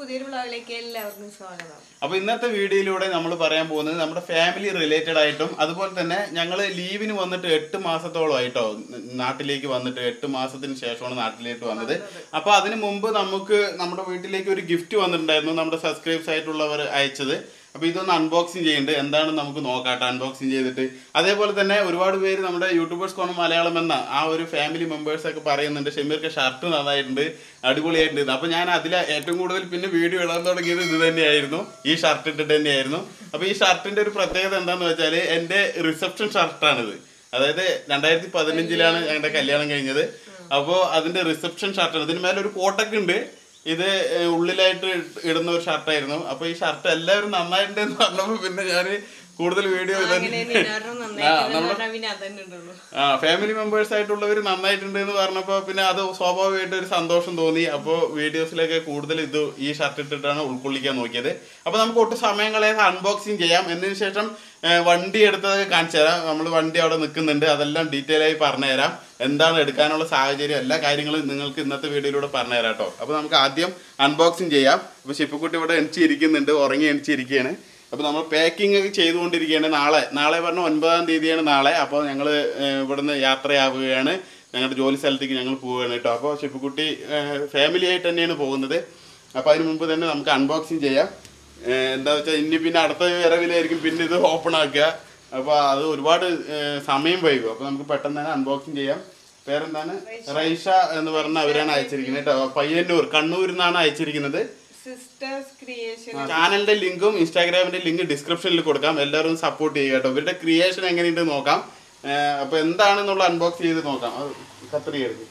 പുതിയൊരു വ്ളോഗിലേക്ക് എല്ലാവർക്കും സ്വാഗതം അപ്പൊ ഇന്നത്തെ വീഡിയോയിലൂടെ നമ്മൾ പറയാൻ പോകുന്നത് നമ്മുടെ ഫാമിലി റിലേറ്റഡ് ആയിട്ടും അതുപോലെ തന്നെ ഞങ്ങൾ ലീവിന് വന്നിട്ട് എട്ട് മാസത്തോളമായിട്ടോ നാട്ടിലേക്ക് വന്നിട്ട് എട്ട് മാസത്തിന് ശേഷമാണ് നാട്ടിലേക്ക് വന്നത് അപ്പൊ അതിന് മുമ്പ് നമുക്ക് നമ്മുടെ വീട്ടിലേക്ക് ഒരു ഗിഫ്റ്റ് വന്നിട്ടുണ്ടായിരുന്നു നമ്മുടെ സബ്സ്ക്രൈബ്സ് ആയിട്ടുള്ളവർ അയച്ചത് അപ്പൊ ഇതൊന്ന് അൺബോക്സിങ് ചെയ്യുന്നുണ്ട് എന്താണെന്ന് നമുക്ക് നോക്കാട്ടെ അൺബോക്സിങ് ചെയ്തിട്ട് അതേപോലെ തന്നെ ഒരുപാട് പേര് നമ്മുടെ യൂട്യൂബേഴ്സ് കോണം മലയാളം എന്ന ആ ഒരു ഫാമിലി മെമ്പേഴ്സ് ഒക്കെ പറയുന്നുണ്ട് ഷമീർക്ക് ഷർട്ട് നന്നായിട്ടുണ്ട് അടിപൊളിയായിട്ടുണ്ട് അപ്പൊ ഞാൻ അതിൽ ഏറ്റവും കൂടുതൽ പിന്നെ വീഡിയോ ഇടാൻ തുടങ്ങിയത് ഇത് തന്നെയായിരുന്നു ഈ ഷർട്ട് ഇട്ടിട്ട് തന്നെയായിരുന്നു അപ്പൊ ഈ ഷർട്ടിന്റെ ഒരു പ്രത്യേകത എന്താന്ന് വെച്ചാൽ എന്റെ റിസപ്ഷൻ ഷർട്ടാണിത് അതായത് രണ്ടായിരത്തി പതിനഞ്ചിലാണ് ഞങ്ങളുടെ കല്യാണം കഴിഞ്ഞത് അപ്പോൾ അതിന്റെ റിസപ്ഷൻ ഷർട്ടാണ് ഇതിന് മേലെ ഒരു കോട്ടൊക്കെ ഉണ്ട് ഇത് ഏഹ്, ഉള്ളിലായിട്ട് ഇട്ട് ഇടുന്ന ഒരു ഷർട്ടായിരുന്നു അപ്പൊ ഈ ഷർട്ട് എല്ലാവരും നന്നായിട്ടുണ്ടെന്ന് പറഞ്ഞപ്പോ പിന്നെ ഞാൻ കൂടുതൽ വീഡിയോ അങ്ങനെ നിന്നാറും നന്നായിട്ട് പറഞ്ഞാൽ പിന്നെ അതന്നെ ഉള്ളൂ ആ ഫാമിലി മെമ്പേഴ്സ് ആയിട്ടുള്ളവർ നന്നായിട്ടുണ്ട് എന്ന് പറഞ്ഞപ്പോൾ പിന്നെ അത് സ്വാഭാവികമായിട്ട് ഒരു സന്തോഷം തോന്നി അപ്പോൾ വീഡിയോസിലൊക്കെ കൂടുതൽ ഇത് ഈ ഷർട്ട് ഇട്ടിട്ടാണ് ഉൾക്കൊള്ളിക്കാൻ നോക്കിയത് അപ്പോൾ നമുക്ക് ഒട്ടും സമയം കളയാതെ അൺബോക്സിങ് ചെയ്യാം എന്നതിന് ശേഷം ഏ, വണ്ടി എടുത്തതൊക്കെ കാണിച്ചു തരാം നമ്മൾ വണ്ടി അവിടെ നിൽക്കുന്നുണ്ട് അതെല്ലാം ഡീറ്റെയിൽ ആയി പറഞ്ഞുതരാം എന്താണ് എടുക്കാനുള്ള സാഹചര്യം എല്ലാ കാര്യങ്ങളും നിങ്ങൾക്ക് ഇന്നത്തെ വീഡിയോയിലൂടെ പറഞ്ഞുതരാം കേട്ടോ അപ്പോൾ നമുക്ക് ആദ്യം അൺബോക്സിങ് ചെയ്യാം അപ്പോൾ ശിപ്പക്കുട്ടി ഇവിടെ എണിച്ചിരിക്കുന്നുണ്ട് ഉറങ്ങി എണിച്ചിരിക്കുകയാണ് അപ്പോൾ നമ്മൾ പാക്കിംഗ് ഒക്കെ ചെയ്തുകൊണ്ടിരിക്കുകയാണ് നാളെ നാളെ പറഞ്ഞ ഒൻപതാം തീയതിയാണ് നാളെ അപ്പോൾ ഞങ്ങൾ ഇവിടുന്ന് യാത്രയാവുകയാണ് ഞങ്ങളുടെ ജോലി സ്ഥലത്തേക്ക് ഞങ്ങൾ പോവുകയാണ് കേട്ടോ അപ്പോൾ ഷിപ്പുക്കുട്ടി ഫാമിലി ആയിട്ട് തന്നെയാണ് പോകുന്നത് അപ്പോൾ അതിന് മുമ്പ് തന്നെ നമുക്ക് അൺബോക്സിങ് ചെയ്യാം ഏഹ് എന്താ വെച്ചാൽ ഇനി പിന്നെ അടുത്ത വരവിലായിരിക്കും പിന്നെ ഇത് ഓപ്പൺ ആക്കുക അപ്പോൾ അത് ഒരുപാട് ഏഹ് സമയം വൈകും അപ്പോൾ നമുക്ക് പെട്ടെന്ന് തന്നെ അൺബോക്സിങ് ചെയ്യാം പേരെന്താണ് റൈഷ എന്ന് പറഞ്ഞ അവരാണ് അയച്ചിരിക്കുന്നത് കേട്ടോ പയ്യന്നൂർ കണ്ണൂരിൽ നിന്നാണ് അയച്ചിരിക്കുന്നത് സിസ്റ്റേഴ്സ് ക്രിയേഷൻ ചാനലിന്റെ ലിങ്കും ഇൻസ്റ്റാഗ്രാമിന്റെ ലിങ്ക് ഡിസ്ക്രിപ്ഷനിൽ കൊടുക്കാം എല്ലാവരും സപ്പോർട്ട് ചെയ്യുക കേട്ടോ ഇവരുടെ ക്രിയേഷൻ എങ്ങനെയുണ്ട് നോക്കാം ഏഹ് അപ്പൊ എന്താണെന്നുള്ള അൺബോക്സ് ചെയ്ത് നോക്കാം അത് കത്രി എടുക്കും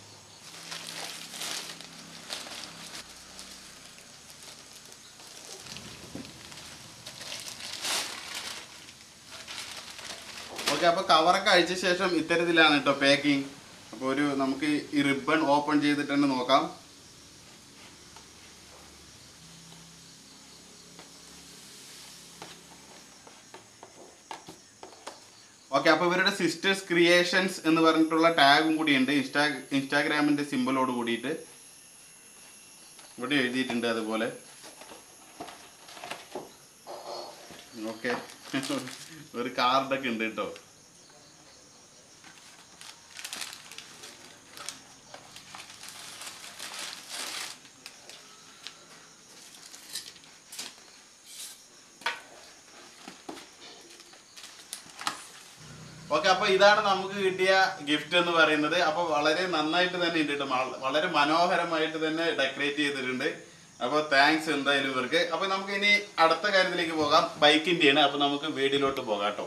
ഓക്കെ അപ്പൊ കവറൊക്കെ അയച്ച ശേഷം ഇത്തരത്തിലാണ് കേട്ടോ പാക്കിംഗ് അപ്പോൾ ഒരു നമുക്ക് ഈ റിബൺ ഓപ്പൺ ചെയ്തിട്ട് തന്നെ നോക്കാം ഓക്കെ അപ്പോൾ ഇവരുടെ സിസ്റ്റേഴ്സ് ക്രിയേഷൻസ് എന്ന് പറഞ്ഞിട്ടുള്ള ടാഗും കൂടിയുണ്ട് ഇൻസ്റ്റാ ഇൻസ്റ്റാഗ്രാമിന്റെ സിമ്പിളോട് കൂടിയിട്ട് ഇവിടെ എഴുതിയിട്ടുണ്ട് അതുപോലെ ഓക്കെ ഒരു കാർഡൊക്കെ ഉണ്ട് കേട്ടോ ഓക്കെ അപ്പൊ ഇതാണ് നമുക്ക് കിട്ടിയ ഗിഫ്റ്റ് എന്ന് പറയുന്നത് അപ്പൊ വളരെ നന്നായിട്ട് തന്നെ ഉണ്ട് കേട്ടോ മ- വളരെ മനോഹരമായിട്ട് തന്നെ ഡെക്കറേറ്റ് ചെയ്തിട്ടുണ്ട് അപ്പൊ താങ്ക്സ് എന്തായാലും ഇവർക്ക് അപ്പൊ നമുക്ക് ഇനി അടുത്ത കാര്യത്തിലേക്ക് പോകാം ബൈക്കിന്റെയാണ് അപ്പൊ നമുക്ക് വീടിലോട്ട് പോകാം കേട്ടോ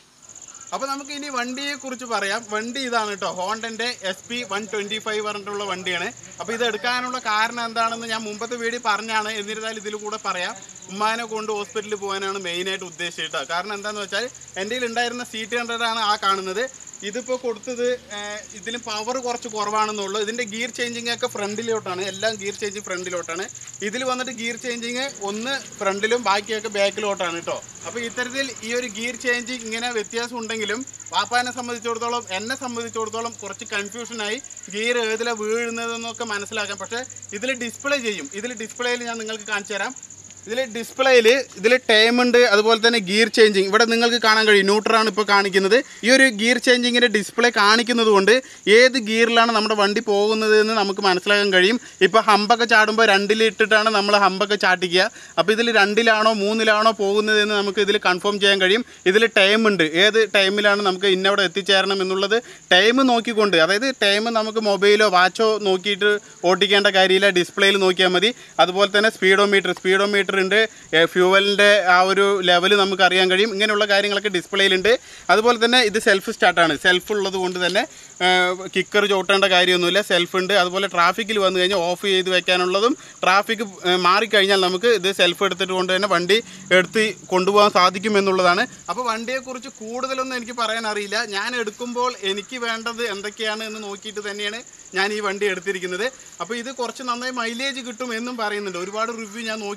അപ്പൊ നമുക്ക് ഇനി വണ്ടിയെ കുറിച്ച് പറയാം വണ്ടി ഇതാണ് കേട്ടോ ഹോണ്ടന്റെ S P one twenty five പറഞ്ഞിട്ടുള്ള വണ്ടിയാണ് അപ്പൊ ഇത് എടുക്കാനുള്ള കാരണം എന്താണെന്ന് ഞാൻ മുമ്പത്തെ വീഡിയോ പറഞ്ഞാണ് എന്നിരുന്നാലും ഇതിൽ കൂടെ പറയാം ഉമ്മാനെ കൊണ്ട് ഹോസ്പിറ്റലിൽ പോകാനാണ് മെയിനായിട്ട് ഉദ്ദേശിച്ചിട്ട് കാരണം എന്താണെന്ന് വെച്ചാൽ എൻ്റെ കയ്യിൽ ഉണ്ടായിരുന്ന സീറ്റ് ഹൺഡ്രഡ് ആണ് ആ കാണുന്നത് ഇതിപ്പോൾ കൊടുത്തത് ഏഹ്, ഇതിന് പവർ കുറച്ച് കുറവാണെന്നുള്ളൂ ഇതിൻ്റെ ഗിയർ ചേഞ്ചിങ് ഒക്കെ ഫ്രണ്ടിലോട്ടാണ് എല്ലാം ഗിയർ ചേഞ്ചിങ് ഫ്രണ്ടിലോട്ടാണ് ഇതിൽ വന്നിട്ട് ഗിയർ ചേഞ്ചിങ് ഒന്ന് ഫ്രണ്ടിലും ബാക്കിയൊക്കെ ബാക്കിലോട്ടാണ് കേട്ടോ അപ്പോൾ ഇത്തരത്തിൽ ഈ ഒരു ഗിയർ ചേഞ്ചിങ് ഇങ്ങനെ വ്യത്യാസം ഉണ്ടെങ്കിലും പാപ്പാനെ സംബന്ധിച്ചിടത്തോളം എന്നെ സംബന്ധിച്ചിടത്തോളം കുറച്ച് കൺഫ്യൂഷനായി ഗിയർ ഏതിലാണ് വീഴുന്നതെന്നൊക്കെ മനസ്സിലാക്കാം പക്ഷേ ഇതിൽ ഡിസ്പ്ലേ ചെയ്യും ഇതിൽ ഡിസ്പ്ലേയിൽ ഞാൻ നിങ്ങൾക്ക് കാണിച്ചു തരാം ഇതിൽ ഡിസ്പ്ലേയിൽ ഇതിൽ ടൈം ഉണ്ട് അതുപോലെ തന്നെ ഗിയർ ചേഞ്ചിങ് ഇവിടെ നിങ്ങൾക്ക് കാണാൻ കഴിയും ന്യൂട്രാണ് ഇപ്പോൾ കാണിക്കുന്നത് ഈ ഒരു ഗിയർ ചേഞ്ചിങ്ങിൻ്റെ ഡിസ്പ്ലേ കാണിക്കുന്നത് കൊണ്ട് ഏത് ഗിയറിലാണ് നമ്മുടെ വണ്ടി പോകുന്നത് എന്ന് നമുക്ക് മനസ്സിലാക്കാൻ കഴിയും ഇപ്പോൾ ഹമ്പൊക്കെ ചാടുമ്പോൾ രണ്ടിൽ ഇട്ടിട്ടാണ് നമ്മൾ ഹമ്പൊക്കെ ചാട്ടിക്കുക അപ്പോൾ ഇതിൽ രണ്ടിലാണോ മൂന്നിലാണോ പോകുന്നത് എന്ന് നമുക്ക് ഇതിൽ കൺഫേം ചെയ്യാൻ കഴിയും ഇതിൽ ടൈം ഉണ്ട് ഏത് ടൈമിലാണ് നമുക്ക് ഇന്നവിടെ എത്തിച്ചേരണം എന്നുള്ളത് ടൈം നോക്കിക്കൊണ്ട് അതായത് ടൈം നമുക്ക് മൊബൈലോ വാച്ചോ നോക്കിയിട്ട് ഓട്ടിക്കേണ്ട കാര്യമില്ല ഡിസ്പ്ലേയിൽ നോക്കിയാൽ മതി അതുപോലെ തന്നെ സ്പീഡോമീറ്റർ സ്പീഡോമീറ്റർ ഉണ്ട് ഫ്യൂവലിൻ്റെ ആ ഒരു ലെവൽ നമുക്ക് അറിയാൻ കഴിയും ഇങ്ങനെയുള്ള കാര്യങ്ങളൊക്കെ ഡിസ്പ്ലേയിലുണ്ട് അതുപോലെ തന്നെ ഇത് സെൽഫ് സ്റ്റാർട്ടാണ് സെൽഫ് ഉള്ളത് കൊണ്ട് തന്നെ കിക്കർ ചോട്ടേണ്ട കാര്യമൊന്നുമില്ല സെൽഫ് ഉണ്ട് അതുപോലെ ട്രാഫിക്കിൽ വന്നു കഴിഞ്ഞാൽ ഓഫ് ചെയ്ത് വെക്കാനുള്ളതും ട്രാഫിക് മാറിക്കഴിഞ്ഞാൽ നമുക്ക് ഇത് സെൽഫ് എടുത്തിട്ട് കൊണ്ട് തന്നെ വണ്ടി എടുത്ത് കൊണ്ടുപോകാൻ സാധിക്കും എന്നുള്ളതാണ് അപ്പോൾ വണ്ടിയെക്കുറിച്ച് കൂടുതലൊന്നും എനിക്ക് പറയാൻ അറിയില്ല ഞാൻ എടുക്കുമ്പോൾ എനിക്ക് വേണ്ടത് എന്തൊക്കെയാണ് എന്ന് നോക്കിയിട്ട് തന്നെയാണ് ഞാൻ ഈ വണ്ടി എടുത്തിരിക്കുന്നത് അപ്പോൾ ഇത് കുറച്ച് നന്നായി മൈലേജ് കിട്ടും എന്നും പറയുന്നുണ്ട് ഒരുപാട് റിവ്യൂ ഞാൻ നോക്കിയിട്ടുണ്ട് അപ്പോൾ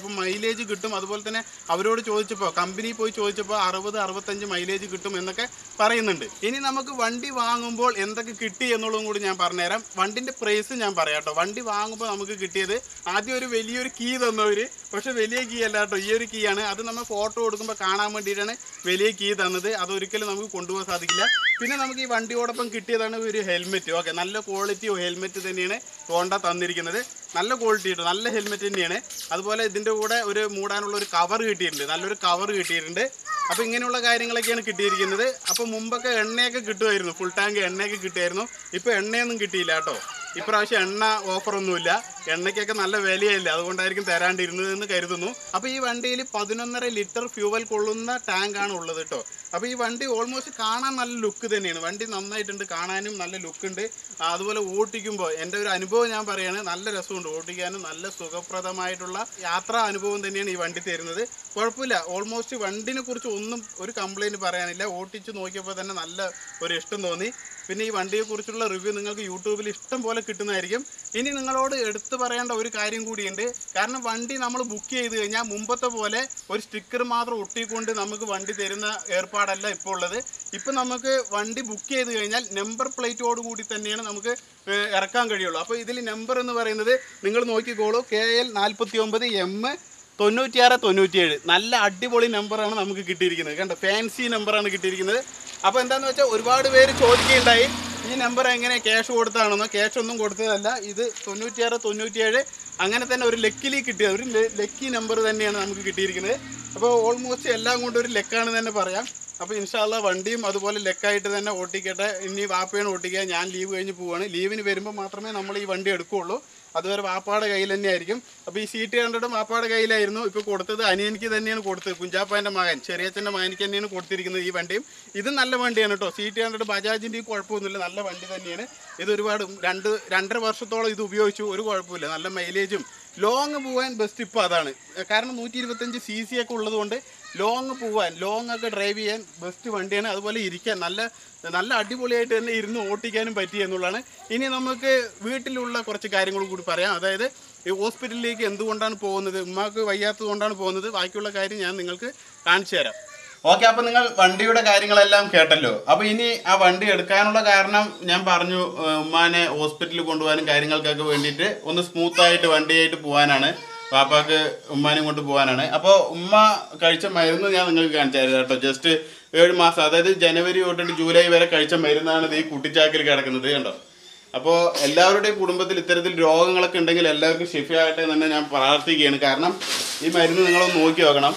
അപ്പോൾ മൈലേജ് കിട്ടും അതുപോലെ തന്നെ അവരോട് ചോദിച്ചപ്പോൾ കമ്പനി പോയി ചോദിച്ചപ്പോൾ അറുപത് അറുപത്തഞ്ച് മൈലേജ് കിട്ടും എന്നൊക്കെ പറയുന്നുണ്ട് ഇനി നമുക്ക് വണ്ടി വാങ്ങുമ്പോൾ എന്തൊക്കെ കിട്ടി എന്നുള്ളതും കൂടി ഞാൻ പറഞ്ഞുതരാം വണ്ടിൻ്റെ പ്രൈസ് ഞാൻ പറയാം കേട്ടോ വണ്ടി വാങ്ങുമ്പോൾ നമുക്ക് കിട്ടിയത് ആദ്യം ഒരു വലിയൊരു കീ തന്നവർ പക്ഷെ വലിയ കീ അല്ല കേട്ടോ ഈ ഒരു കീ ആണ് അത് നമ്മൾ ഫോട്ടോ കൊടുക്കുമ്പോൾ കാണാൻ വേണ്ടിയിട്ടാണ് വലിയ കീ തന്നത് അതൊരിക്കലും നമുക്ക് കൊണ്ടുപോകാൻ സാധിക്കില്ല പിന്നെ നമുക്ക് ഈ വണ്ടിയോടൊപ്പം കിട്ടിയതാണ് ഒരു ഹെൽമെറ്റ് ഓക്കെ നല്ല ക്വാളിറ്റി ഹെൽമെറ്റ് തന്നെയാണ് ഹോണ്ട തന്നിരിക്കുന്നത് നല്ല ക്വാളിറ്റി കിട്ടും നല്ല ഹെൽമെറ്റ് തന്നെയാണ് അതുപോലെ ഇതിൻ്റെ കൂടെ ഒരു മൂടാനുള്ള ഒരു കവർ കിട്ടിയിട്ടുണ്ട് നല്ലൊരു കവർ കിട്ടിയിട്ടുണ്ട് അപ്പോൾ ഇങ്ങനെയുള്ള കാര്യങ്ങളൊക്കെയാണ് കിട്ടിയിരിക്കുന്നത് അപ്പോൾ മുമ്പൊക്കെ എണ്ണയൊക്കെ കിട്ടുമായിരുന്നു ഫുൾ ടാങ്ക് എണ്ണയൊക്കെ കിട്ടുമായിരുന്നു ഇപ്പോൾ എണ്ണയൊന്നും കിട്ടിയില്ല കേട്ടോ ഇപ്രാവശ്യം എണ്ണ ഓഫറൊന്നുമില്ല എണ്ണയ്ക്കൊക്കെ നല്ല വിലയല്ലേ അതുകൊണ്ടായിരിക്കും തരാണ്ടിരുന്നത് എന്ന് കരുതുന്നു അപ്പോൾ ഈ വണ്ടിയിൽ പതിനൊന്നര ലിറ്റർ ഫ്യൂവൽ കൊള്ളുന്ന ടാങ്കാണ് ഉള്ളത് കേട്ടോ അപ്പോൾ ഈ വണ്ടി ഓൾമോസ്റ്റ് കാണാൻ നല്ല ലുക്ക് തന്നെയാണ് വണ്ടി നന്നായിട്ടുണ്ട് കാണാനും നല്ല ലുക്ക് ഉണ്ട് ആ, അതുപോലെ ഓട്ടിക്കുമ്പോൾ എൻ്റെ ഒരു അനുഭവം ഞാൻ പറയാണ് നല്ല രസമുണ്ട് ഓട്ടിക്കാനും നല്ല സുഖപ്രദമായിട്ടുള്ള യാത്രാ അനുഭവം തന്നെയാണ് ഈ വണ്ടി തരുന്നത് കുഴപ്പമില്ല ഓൾമോസ്റ്റ് വണ്ടിനെ കുറിച്ച് ഒന്നും ഒരു കംപ്ലൈൻറ്റ് പറയാനില്ല ഓട്ടിച്ച് നോക്കിയപ്പോൾ തന്നെ നല്ല ഒരു ഇഷ്ടം തോന്നി പിന്നെ ഈ വണ്ടിയെക്കുറിച്ചുള്ള റിവ്യൂ നിങ്ങൾക്ക് യൂട്യൂബിൽ ഇഷ്ടം പോലെ കിട്ടുന്നതായിരിക്കും ഇനി നിങ്ങളോട് എടുത്തു പറയേണ്ട ഒരു കാര്യം കൂടിയുണ്ട് കാരണം വണ്ടി നമ്മൾ ബുക്ക് ചെയ്ത് കഴിഞ്ഞാൽ മുമ്പത്തെ പോലെ ഒരു സ്റ്റിക്കർ മാത്രം ഒട്ടിക്കൊണ്ട് നമുക്ക് വണ്ടി തരുന്ന ഏർപ്പാടല്ല ഇപ്പോൾ ഉള്ളത് ഇപ്പം നമുക്ക് വണ്ടി ബുക്ക് ചെയ്ത് കഴിഞ്ഞാൽ നമ്പർ പ്ലേറ്റോട് കൂടി തന്നെയാണ് നമുക്ക് ഏഹ്, ഇറക്കാൻ കഴിയുള്ളൂ അപ്പോൾ ഇതിൽ നമ്പർ എന്ന് പറയുന്നത് നിങ്ങൾ നോക്കിക്കോളൂ കെ എൽ നാൽപ്പത്തി ഒമ്പത് എം തൊണ്ണൂറ്റിയാറ് തൊണ്ണൂറ്റിയേഴ് നല്ല അടിപൊളി നമ്പറാണ് നമുക്ക് കിട്ടിയിരിക്കുന്നത് കണ്ടോ ഫാൻസി നമ്പറാണ് കിട്ടിയിരിക്കുന്നത് അപ്പോൾ എന്താന്ന് വെച്ചാൽ ഒരുപാട് പേര് ചോദിക്കുകയുണ്ടായി ഈ നമ്പർ എങ്ങനെ ക്യാഷ് കൊടുത്താണെന്നോ ക്യാഷ് ഒന്നും കൊടുത്തതല്ല ഇത് തൊണ്ണൂറ്റിയാറ് തൊണ്ണൂറ്റിയേഴ് അങ്ങനെ തന്നെ ഒരു ലക്കിലി കിട്ടിയ ഒരു ലെ- ലക്കി നമ്പർ തന്നെയാണ് നമുക്ക് കിട്ടിയിരിക്കുന്നത് അപ്പോൾ ഓൾമോസ്റ്റ് എല്ലാം കൊണ്ടും ഒരു ലെക്കാണ് തന്നെ പറയാം അപ്പോൾ ഇൻഷാല്ല വണ്ടിയും അതുപോലെ ലെക്കായിട്ട് തന്നെ ഓട്ടിക്കട്ടെ ഇനി വാപ്പയാണ് ഓട്ടിക്കുക ഞാൻ ലീവ് കഴിഞ്ഞ് പോവാണ് ലീവിന് വരുമ്പോൾ മാത്രമേ നമ്മൾ ഈ വണ്ടി എടുക്കുകയുള്ളൂ അതുവരെ വാപ്പാടെ കയ്യിൽ തന്നെ ആയിരിക്കും അപ്പോൾ ഈ സീറ്റ് ഹൺഡ്രഡും വാപ്പാടെ കയ്യിലായിരുന്നു ഇപ്പോൾ കൊടുത്തത് അനിയനിക്ക് തന്നെയാണ് കൊടുത്തത് കുഞ്ചാപ്പാൻ്റെ മകൻ ചെറിയച്ഛൻ്റെ മകനിക്ക് തന്നെയാണ് കൊടുത്തിരിക്കുന്നത് ഈ വണ്ടിയും ഇത് നല്ല വണ്ടിയാണ് കേട്ടോ സീറ്റ് ഹൺഡ്രഡ് ബജാജിൻ്റെ കുഴപ്പമൊന്നുമില്ല നല്ല വണ്ടി തന്നെയാണ് ഇത് ഒരുപാട് രണ്ട് രണ്ടര വർഷത്തോളം ഇത് ഉപയോഗിച്ചു ഒരു കുഴപ്പമില്ല നല്ല മൈലേജും ലോങ് പോകാൻ ബെസ്റ്റ് ഇപ്പോൾ അതാണ് കാരണം നൂറ്റി ഇരുപത്തഞ്ച് സി സി ഒക്കെ ഉള്ളതുകൊണ്ട് ലോങ് പോകാൻ ലോങ് ഒക്കെ ഡ്രൈവ് ചെയ്യാൻ ബെസ്റ്റ് വണ്ടിയാണ് അതുപോലെ ഇരിക്കാൻ നല്ല നല്ല അടിപൊളിയായിട്ട് തന്നെ ഇരുന്ന് ഓട്ടിക്കാനും പറ്റി എന്നുള്ളതാണ് ഇനി നമുക്ക് വീട്ടിലുള്ള കുറച്ച് കാര്യങ്ങൾ കൂടി പറയാം അതായത് ഈ ഹോസ്പിറ്റലിലേക്ക് എന്തുകൊണ്ടാണ് പോകുന്നത് ഉമ്മാക്ക് വയ്യാത്തത് കൊണ്ടാണ് പോകുന്നത് ബാക്കിയുള്ള കാര്യം ഞാൻ നിങ്ങൾക്ക് കാണിച്ചു തരാം ഓക്കെ അപ്പൊ നിങ്ങൾ വണ്ടിയുടെ കാര്യങ്ങളെല്ലാം കേട്ടല്ലോ അപ്പൊ ഇനി ആ വണ്ടി എടുക്കാനുള്ള കാരണം ഞാൻ പറഞ്ഞു ഏഹ് ഉമ്മാനെ ഹോസ്പിറ്റലിൽ കൊണ്ടുപോകാനും കാര്യങ്ങൾക്കൊക്കെ വേണ്ടിയിട്ട് ഒന്ന് സ്മൂത്ത് ആയിട്ട് വണ്ടിയായിട്ട് പോകാനാണ് പാപ്പാക്ക് ഉമ്മാനെയും കൊണ്ട് പോകാനാണ് അപ്പോൾ ഉമ്മ കഴിച്ച മരുന്ന് ഞാൻ നിങ്ങൾക്ക് കാണിച്ചു തരാം കേട്ടോ ജസ്റ്റ് ഏഴ് മാസം അതായത് ജനുവരി തൊട്ടിട്ട് ജൂലൈ വരെ കഴിച്ച മരുന്നാണ് ഇത് ഈ കുട്ടിച്ചാക്കിൽ കിടക്കുന്നത് കണ്ടോ അപ്പോൾ എല്ലാവരുടെയും കുടുംബത്തിൽ ഇത്തരത്തിൽ രോഗങ്ങളൊക്കെ ഉണ്ടെങ്കിൽ എല്ലാവർക്കും ഷിഫയാകട്ടെ എന്ന് തന്നെ ഞാൻ പ്രാർത്ഥിക്കുകയാണ് കാരണം ഈ മരുന്ന് നിങ്ങളൊന്ന് നോക്കി നോക്കണം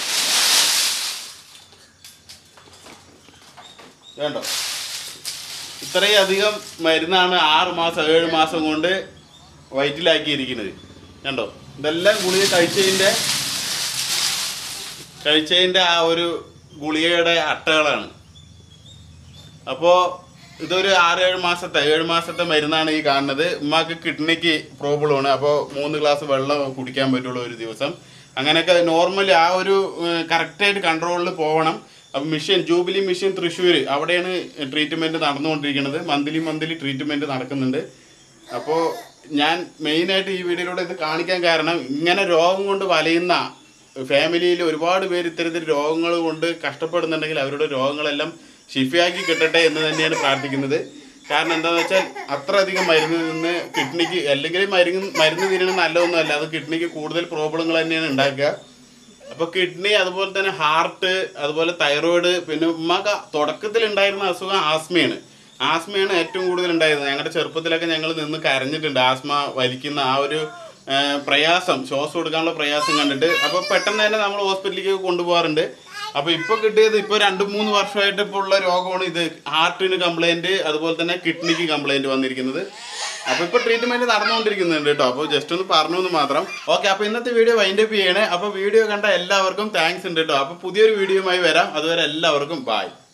വേണ്ടോ ഇത്രയും അധികം മരുന്നാണ് ആറ് മാസം ഏഴ് മാസം കൊണ്ട് വയറ്റിലാക്കിയിരിക്കുന്നത് കണ്ടോ ഇതെല്ലാം ഗുളിക കഴിച്ചതിൻ്റെ കഴിച്ചതിൻ്റെ ആ ഒരു ഗുളികയുടെ അട്ടകളാണ് അപ്പോൾ ഇതൊരു ആറ് ഏഴ് മാസത്തെ ഏഴ് മാസത്തെ മരുന്നാണ് ഈ കാണുന്നത് ഉമ്മാക്ക് കിഡ്നിക്ക് പ്രോബ്ലമാണ് അപ്പോൾ മൂന്ന് ഗ്ലാസ് വെള്ളം കുടിക്കാൻ പറ്റുള്ളൂ ഒരു ദിവസം അങ്ങനെയൊക്കെ നോർമലി ആ ഒരു കറക്റ്റായിട്ട് കൺട്രോളിൽ പോകണം അപ്പോൾ മിഷൻ ജൂബിലി മിഷൻ തൃശ്ശൂർ അവിടെയാണ് ട്രീറ്റ്മെൻറ്റ് നടന്നുകൊണ്ടിരിക്കുന്നത് മന്ത്ലി മന്ത്ലി ട്രീറ്റ്മെൻറ്റ് നടക്കുന്നുണ്ട് അപ്പോൾ ഞാൻ മെയിനായിട്ട് ഈ വീഡിയോയിലൂടെ ഇത് കാണിക്കാൻ കാരണം ഇങ്ങനെ രോഗം കൊണ്ട് വലയുന്ന ഫാമിലിയിൽ ഒരുപാട് പേര് ഇത്തരത്തിൽ രോഗങ്ങൾ കൊണ്ട് കഷ്ടപ്പെടുന്നുണ്ടെങ്കിൽ അവരുടെ രോഗങ്ങളെല്ലാം ഷിഫിയാക്കി കിട്ടട്ടെ എന്ന് തന്നെയാണ് പ്രാർത്ഥിക്കുന്നത് കാരണം എന്താണെന്ന് വെച്ചാൽ അത്ര അധികം മരുന്ന് നിന്ന് കിഡ്നിക്ക് അല്ലെങ്കിൽ മരുന്ന് മരുന്ന് തിരണം നല്ലതൊന്നുമല്ല അത് കിഡ്നിക്ക് കൂടുതൽ പ്രോബ്ലങ്ങൾ തന്നെയാണ് ഉണ്ടാക്കുക അപ്പോൾ കിഡ്നി അതുപോലെ തന്നെ ഹാർട്ട് അതുപോലെ തൈറോയിഡ് പിന്നെ ഉമ്മക്ക് തുടക്കത്തിൽ ഉണ്ടായിരുന്ന അസുഖം ആസ്മയാണ് ആസ്മയാണ് ഏറ്റവും കൂടുതൽ ഉണ്ടായിരുന്നത് ഞങ്ങളുടെ ചെറുപ്പത്തിലൊക്കെ ഞങ്ങൾ നിന്ന് കരഞ്ഞിട്ടുണ്ട് ആസ്മ വലിക്കുന്ന ആ ഒരു ആ, പ്രയാസം ശ്വാസം കൊടുക്കാനുള്ള പ്രയാസം കണ്ടിട്ട് അപ്പോൾ പെട്ടെന്ന് തന്നെ നമ്മൾ ഹോസ്പിറ്റലിലേക്ക് കൊണ്ടുപോകാറുണ്ട് അപ്പോൾ ഇപ്പോൾ കിട്ടിയത് ഇപ്പോൾ രണ്ട് മൂന്ന് വർഷമായിട്ട് ഇപ്പോൾ ഉള്ള രോഗമാണ് ഇത് ഹാർട്ടിന് കംപ്ലൈൻറ്റ് അതുപോലെ തന്നെ കിഡ്നിക്ക് കംപ്ലൈൻറ്റ് വന്നിരിക്കുന്നത് അപ്പോൾ ഇപ്പോൾ ട്രീറ്റ്മെൻറ്റ് നടന്നുകൊണ്ടിരിക്കുന്നുണ്ട് കേട്ടോ അപ്പോൾ ജസ്റ്റ് ഒന്ന് പറഞ്ഞു എന്ന് മാത്രം ഓക്കെ അപ്പോൾ ഇന്നത്തെ വീഡിയോ വൈൻഡ് അപ്പ് ചെയ്യണേ അപ്പോൾ വീഡിയോ കണ്ട എല്ലാവർക്കും താങ്ക്സ് ഉണ്ട് കേട്ടോ അപ്പോൾ പുതിയൊരു വീഡിയോയുമായി വരാം അതുവരെ എല്ലാവർക്കും ബായ്